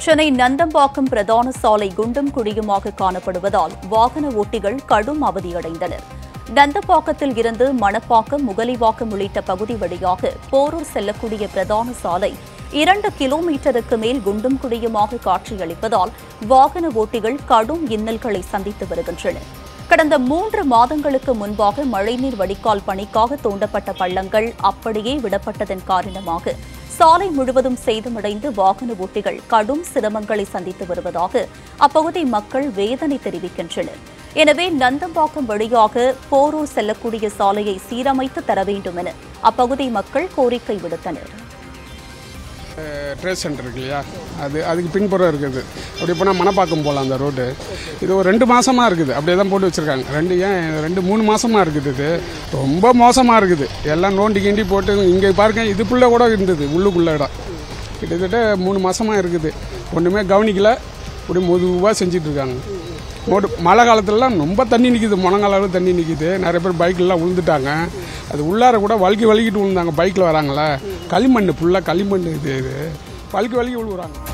சென்னை நந்தம்பாக்கம் பிரதான சாலை குண்டும் குழியுமாக காணப்படுவதால் வாகன ஓட்டிகள் கடும் அவதியடைந்தனர் நந்தம்பாக்கத்தில் இருந்து மணப்பாக்கம் முகலிவாக்கம் உள்ளிட்ட பகுதி வழியாக போரூர் செல்லக்கூடிய பிரதான சாலை இரண்டு கிலோமீட்டருக்கு மேல் குண்டும் குழியுமாக காட்சியளிப்பதால் வாகன ஓட்டிகள் கடும் இன்னல்களை சந்தித்து வருகின்றனர் கடந்த மூன்று மாதங்களுக்கு முன்பாக மழைநீர் வடிகால் பணிக்காக தோண்டப்பட்ட பள்ளங்கள் அப்படியே விடப்பட்டதன் காரணமாக சாலை முழுவதும் சேதமடைந்து வாகன ஓட்டிகள் கடும் சிரமங்களை சந்தித்து வருவதாக அப்பகுதி மக்கள் வேதனை தெரிவிக்கின்றனர் எனவே நந்தம்பாக்கம் வழியாக போரூர் செல்லக்கூடிய சாலையை சீரமைத்து தர வேண்டும் என அப்பகுதி மக்கள் கோரிக்கை விடுத்தனர் ட்ரேட் சென்டர் இருக்கு இல்லையா அது அதுக்கு பின்புறம் இருக்குது அப்படி போனால் மணப்பாக்கம் போகலாம் அந்த ரோடு இது ஒரு ரெண்டு மாதமாக இருக்குது அப்படியே தான் போட்டு வச்சுருக்காங்க ரெண்டு ஏன் ரெண்டு மூணு மாதமாக இருக்குது இது ரொம்ப மோசமாக இருக்குது எல்லாம் நோண்டி கிண்டி போட்டு இங்கே பாருங்க இதுக்குள்ளே கூட இருந்தது உள்ளுக்குள்ள இடம் கிட்டத்தட்ட மூணு மாதமாக இருக்குது ஒன்றுமே கவனிக்கல இப்படி மெதுவாக செஞ்சிட்ருக்காங்க மோடு மழை காலத்துலலாம் ரொம்ப தண்ணி நிற்கிது முழங்கால தண்ணி நிற்கிது நிறைய பேர் பைக்கெல்லாம் விழுந்துட்டாங்க அது உள்ளார கூட வழுக்கி வலிக்கிட்டு விழுந்தாங்க பைக்கில் வராங்களே களிமண் ஃபுல்லாக களிமண் இது இது வழுக்கி வலிக்கி விழுவுறாங்க